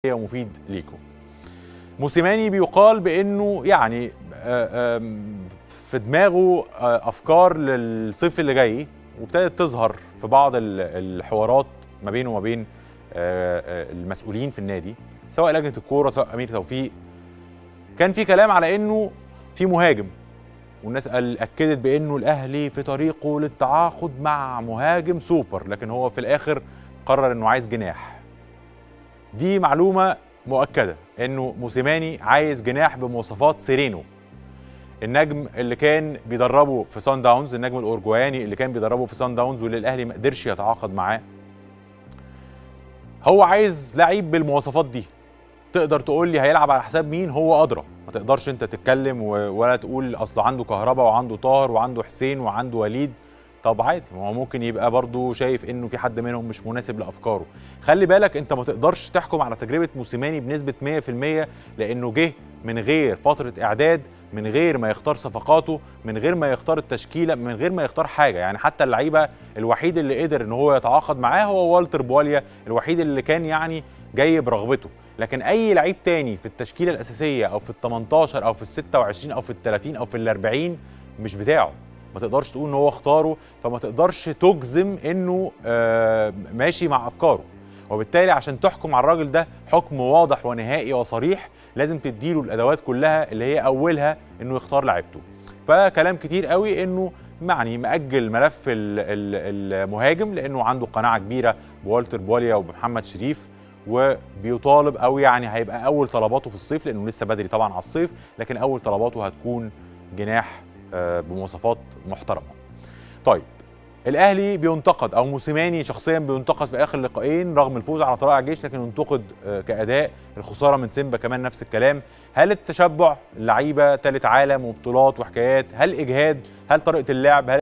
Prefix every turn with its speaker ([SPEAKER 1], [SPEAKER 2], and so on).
[SPEAKER 1] ومفيد ليكم موسيماني بيقال بانه يعني آه، آم، في دماغه آه، افكار للصيف اللي جاي وابتدت تظهر في بعض ال- الحوارات ما بينه وما بين آه، آه، المسؤولين في النادي سواء لجنه الكوره سواء امير توفيق كان في كلام على انه في مهاجم والناس قال اكدت بانه الاهلي في طريقه للتعاقد مع مهاجم سوبر لكن هو في الاخر قرر انه عايز جناح دي معلومه مؤكده انه موسيماني عايز جناح بمواصفات سيرينو النجم اللي كان بيدربه في سان داونز النجم الاورجواني اللي كان بيدربه في سان داونز واللي الاهلي ما قدرش يتعاقد معاه هو عايز لعيب بالمواصفات دي تقدر تقول لي هيلعب على حساب مين هو ادرى ما تقدرش انت تتكلم و- ولا تقول اصل عنده كهربا وعنده طاهر وعنده حسين وعنده وليد طب عادي ما هو ممكن يبقى برضه شايف انه في حد منهم مش مناسب لافكاره خلي بالك انت ما تقدرش تحكم على تجربه موسيماني بنسبه 100% لانه جه من غير فتره اعداد من غير ما يختار صفقاته من غير ما يختار التشكيله من غير ما يختار حاجه يعني حتى اللعيبه الوحيد اللي قدر ان هو يتعاقد معاه هو والتر بواليا الوحيد اللي كان يعني جاي برغبته لكن اي لعيب تاني في التشكيله الاساسيه او في ال 18 او في ال 26 او في ال 30 او في ال 40 مش بتاعه ما تقدرش تقول ان هو اختاره فما تقدرش تجزم انه آه، ماشي مع افكاره وبالتالي عشان تحكم على الراجل ده حكم واضح ونهائي وصريح لازم تديله الادوات كلها اللي هي اولها انه يختار لعيبته فكلام كتير قوي انه يعني مأجل ملف ال- ال- المهاجم لانه عنده قناعه كبيره بوالتر بوليا وبمحمد شريف وبيطالب او يعني هيبقى اول طلباته في الصيف لانه لسه بدري طبعا على الصيف لكن اول طلباته هتكون جناح آه، بمواصفات محترمه. طيب الاهلي بينتقد او موسيماني شخصيا بينتقد في اخر لقاءين رغم الفوز على طلائع الجيش لكن ينتقد آه، كاداء الخساره من سيمبا كمان نفس الكلام هل التشبع لعيبه ثالث عالم وبطولات وحكايات هل اجهاد هل طريقه اللعب هل